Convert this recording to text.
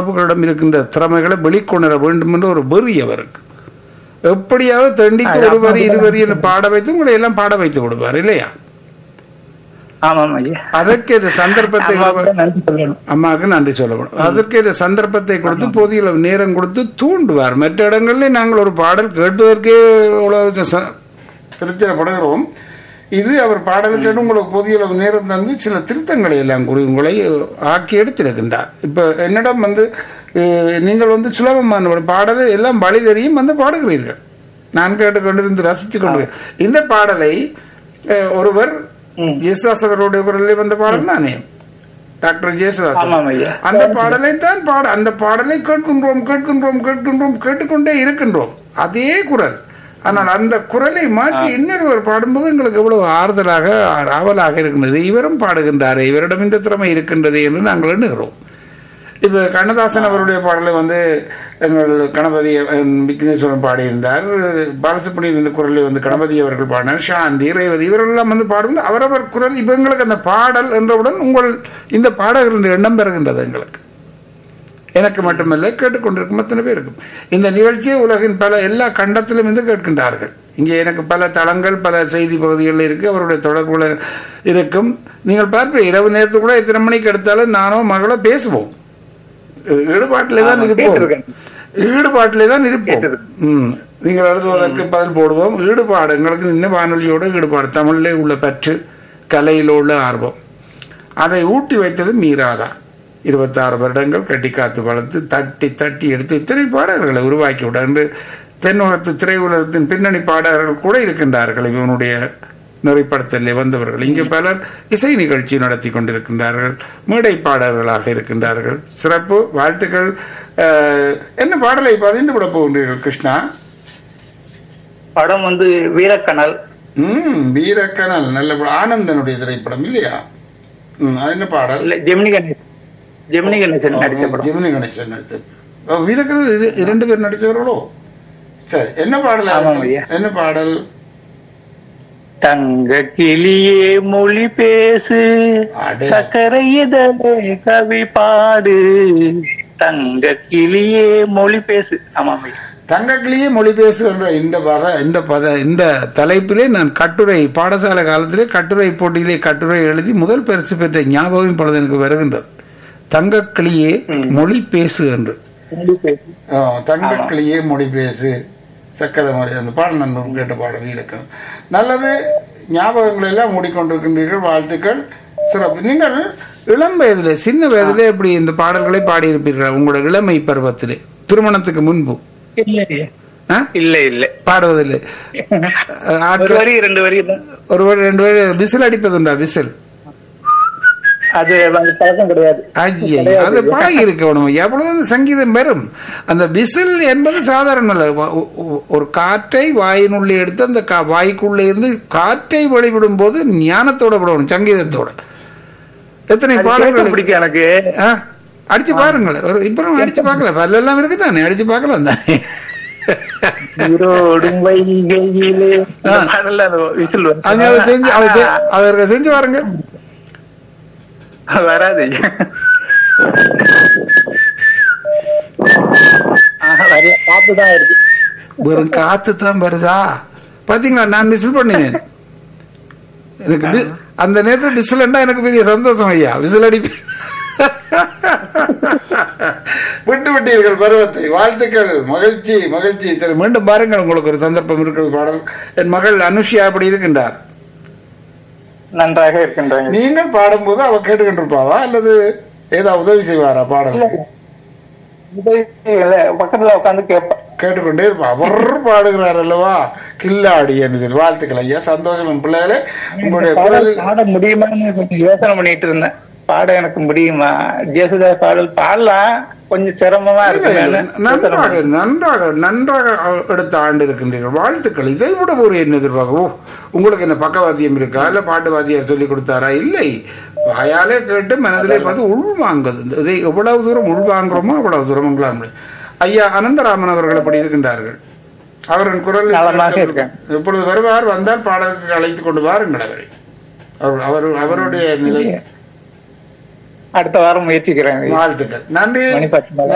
உறவுகளிடம் இருக்கின்ற திறமைகளை வெளிக்கொணர வேண்டும் என்ற ஒரு வெறி அவருக்கு எப்படியாவது தண்டித்து ஒரு வரி இருவரி என்று பாட வைத்து உங்களை எல்லாம் பாட வைத்து விடுவார் இல்லையா ஆமாம் ஐயா அதற்கு இந்த சந்தர்ப்பத்தை அம்மாவுக்கு நன்றி சொல்லணும் அம்மாவுக்கு நன்றி சொல்லணும் அதற்கு இந்த சந்தர்ப்பத்தை கொடுத்து போதிய அளவு நேரம் கொடுத்து தூண்டுவார் மற்ற இடங்களில் நாங்கள் ஒரு பாடல் கேட்பதற்கே இவ்வளவு ச- பிரச்சனைப்படுகிறோம் இது அவர் பாடல் கேட்டு உங்களுக்கு போதிய அளவு நேரம் தந்து சில திருத்தங்களை எல்லாம் கூறி உங்களை ஆக்கி எடுத்திருக்கின்றார் இப்போ என்னிடம் வந்து அஹ், நீங்கள் வந்து சுலபமான ஒரு பாடலை எல்லாம் வழி தெரியும் வந்து பாடுகிறீர்கள் நான் கேட்டுக்கொண்டிருந்து ரசித்துக் கொண்டு இந்த பாடலை அஹ், ஒருவர் ஜெயசுதாஸ் அவருடைய குரலில் வந்த பாடல் தானே டாக்டர் ஜெயசுதாஸ் ஆமாம் ஐயா அந்த பாடலை தான் பாட அந்த பாடலை கேட்கின்றோம் கேட்கின்றோம் கேட்கின்றோம் கேட்டுக்கொண்டே இருக்கின்றோம் அதே குரல் ஆனால் அந்த குரலை மாற்றி இன்னொருவர் பாடும்போது எங்களுக்கு எவ்வளவு ஆறுதலாக ஆவலாக இருக்கின்றது இவரும் பாடுகின்றாரே இவரிடம் இந்த திறமை இருக்கின்றது என்று நாங்கள் எண்ணுகிறோம் இப்போ கண்ணதாசன் அவருடைய பாடலை வந்து எங்கள் கணபதி அஹ், விக்னேஸ்வரன் பாடியிருந்தார் பாலசுப்ரமணியன் குரலை வந்து கணபதி அவர்கள் பாடினார் சாந்தி ரேவதி இவரெல்லாம் வந்து பாடும்போது அவரவர் குரல் இப்போ எங்களுக்கு அந்த பாடல் என்றவுடன் உங்கள் இந்த பாடகர்கள் எண்ணம் பெறுகின்றது எங்களுக்கு எனக்கு மட்டுமல்ல கேட்டுக்கொண்டிருக்கும் அத்தனை பேருக்கும் இந்த நிகழ்ச்சியை உலகின் பல எல்லா கண்டத்திலும் இருந்து கேட்கின்றார்கள் இங்கே எனக்கு பல தளங்கள் பல செய்தி பகுதிகள் இருக்கு அவருடைய தொடர்புகள் இருக்கும் நீங்கள் பார்ப்பீங்க இரவு நேரத்துக்கு கூட எத்தனை மணிக்கு எடுத்தாலும் நானோ மகளோ பேசுவோம் ஈடுபாட்டிலே தான் இருப்போம் கேட்டிருக்கேன். ஈடுபாட்டிலே தான் இருப்போம் கேட்டிருக்கேன். ம் நீங்கள் எழுதுவதற்கு பதில் போடுவோம் ஈடுபாடு எங்களுக்கு இந்த வானொலியோட ஈடுபாடு தமிழிலே உள்ள பற்று கலையில் உள்ள ஆர்வம் அதை ஊட்டி வைத்தது மீராதான் இருபத்தாறு வருடங்கள் கட்டி காத்து வளர்த்து தட்டி தட்டி எடுத்து இத்தனை பாடகர்களை உருவாக்கி விட என்று தென்னுலகத்து திரையுலகத்தின் பின்னணி பாடகர்கள் கூட இருக்கின்றார்கள் இவனுடைய நெறிப்படுத்தலில் வந்தவர்கள் இங்கே பலர் இசை நிகழ்ச்சி நடத்தி கொண்டிருக்கின்றார்கள் மேடை பாடகர்களாக இருக்கின்றார்கள் சிறப்பு வாழ்த்துக்கள் அஹ், என்ன பாடலை பதிந்து விட போகின்றீர்கள் கிருஷ்ணா படம் வந்து வீரக்கனல் ம் வீரக்கனல் நல்ல படம். ஆனந்தனுடைய திரைப்படம் இல்லையா ம் அது என்ன பாடல் இல்ல ஜெமினி கணேசன் ஜெமினி கணேசன் நடிச்ச படம் ஜெமினி கணேசன் நடித்தது ஓ, வீரக்கனல் இரு- இரண்டு பேர் நடித்தவர்களோ சரி என்ன பாடல் ஆமாம் ஐயா. என்ன பாடல் தங்க கிளியே மொழி பேசு அடே. சக்கரை இதழே கவி பாடு தங்க கிளியே மொழி பேசு ஆமாம் ஐயா தங்கக்கிளியே மொழி பேசுகின்ற இந்த பத இந்த பத இந்த தலைப்பிலே நான் கட்டுரை பாடசாலை காலத்திலே கட்டுரை போட்டியிலே கட்டுரை எழுதி முதல் பரிசு பெற்ற ஞாபகம் இப்பொழுது எனக்கு வருகின்றது தங்கக்கிளியே மொழி பேசு என்று மொழி பேசு ஆ, தங்கக்கிளியே மொழி பேசு சக்கரை மொழி அந்த பாடல் நண்பர்கள் கேட்ட பாடம் வீரக்கன் நல்லது ஞாபகங்களை எல்லாம் மூடிக்கொண்டிருக்கின்றீர்கள் வாழ்த்துக்கள் சிறப்பு நீங்கள் இளம் வயதிலே சின்ன வயதிலே எப்படி இந்த பாடல்களை பாடியிருப்பீர்கள் உங்களோட இளமை பருவத்திலே திருமணத்துக்கு முன்பு இல்ல ஐயா. ஆ? இல்ல இல்ல பாடுவதில்லை ஒரு ஆட்கள் வரி ரெண்டு வரி தான் ஒருவர் ரெண்டு பேர் விசில் அடிப்பதுண்டா விசில் அது அந்த பழக்கம் கிடையாது ஐயே அது பழகி இருக்கணும் எவ்வளவு அந்த சங்கீதம் பெறும் அந்த விசில் என்பது சாதாரண அல்ல. வ- ஒ- ஒரு காற்றை வாயினுள்ளே எடுத்து அந்த கா- வாய்க்குள்ளே இருந்து காற்றை வெளிவிடும் போது ஞானத்தோட விடணும் சங்கீதத்தோட எத்தனை அது கேட்க பாடல்கள் பிடிக்கும் எனக்கு ஆ, அடிச்சு பாருங்களேன் ஒரு இப்போ நம்ம அடிச்சு பார்க்கல பல்லெல்லாம் இருக்கு தானே அடிச்சு பார்க்கலாம் தானே ஈரோடும் வைகையிலே இந்த பாடல்ல அந்த விசில் வரும். அங்க அதை செஞ்சு அதை செ- அதை செஞ்சு பாருங்க வராது ஆஹா, வரைய காத்துதான் இருக்கு வெறும் காத்து தான் வருதா பாத்தீங்களா நான் விசில் பண்ணினேன் எனக்கு வி- அந்த நேரத்தில் விசில் எனக்கு பெரிய சந்தோஷம் ஐயா விசில் அடி விட்டு விட்டீர்கள் பருவத்தை வாழ்த்துக்கள் மகிழ்ச்சி மகிழ்ச்சி சரி மீண்டும் பாருங்கள் உங்களுக்கு ஒரு சந்தர்ப்பம் இருக்கிறது பாடல் என் மகள் அனுஷியா அப்படி இருக்கின்றார் நன்றாக இருக்கின்றாங்க நீங்கள் பாடும்போது அவ கேட்டுக்கிட்டிருப்பாவா அல்லது ஏதாவது உதவி செய்வாரா பாடல் உதவி இல்ல, பக்கத்துல உட்காந்து கேட்பேன் கேட்டுக்கொண்டே இருப்பா அவர் பாடுகிறார் அல்லவா கில்லாடி என்று சொல்லி வாழ்த்துக்கள் ஐயா சந்தோஷம் என் பிள்ளைகளே உங்களுடைய குரல் பாடல் பாட முடியுமான்னு கொஞ்சம் யோசனை பண்ணிட்டு இருந்தேன் பாட எனக்கு முடியுமா ஜேசுதாஸ் பாடல் பாடலாம் கொஞ்சம் சிரமமா இல்லை, இல்லை, இருக்கு நன்றாக நன்றாக நன்றாக எடுத்த ஆண்டு இருக்கின்றீர்கள் வாழ்த்துக்கள் இதை விட ஒரு என்ன எதிர்பார்க்க ஓ உங்களுக்கு என்ன பக்கவாத்தியம் இருக்கா இல்ல பாட்டு வாத்தியார் சொல்லி கொடுத்தாரா இல்லை வாயாலே கேட்டு மனதிலே பார்த்து உள்வாங்குது இந்த இதை எவ்வளவு தூரம் உள்வாங்குறோமோ அவ்வளவு தூரம் உங்களால் முடியும் ஐயா அனந்தராமன் அவர்கள் அப்படி இருக்கின்றார்கள் அவரின் குரல் நலமாக இருக்கேன். இப்பொழுது வருவார் வந்தால் பாடலுக்கு அழைத்து கொண்டு வாருங்கள் அவரை அவர் அவர் அவருடைய நிலை அடுத்த வாரம் முயற்சிக்கிறேன் வாழ்த்துக்கள் நன்றி மணி பத்து மணி.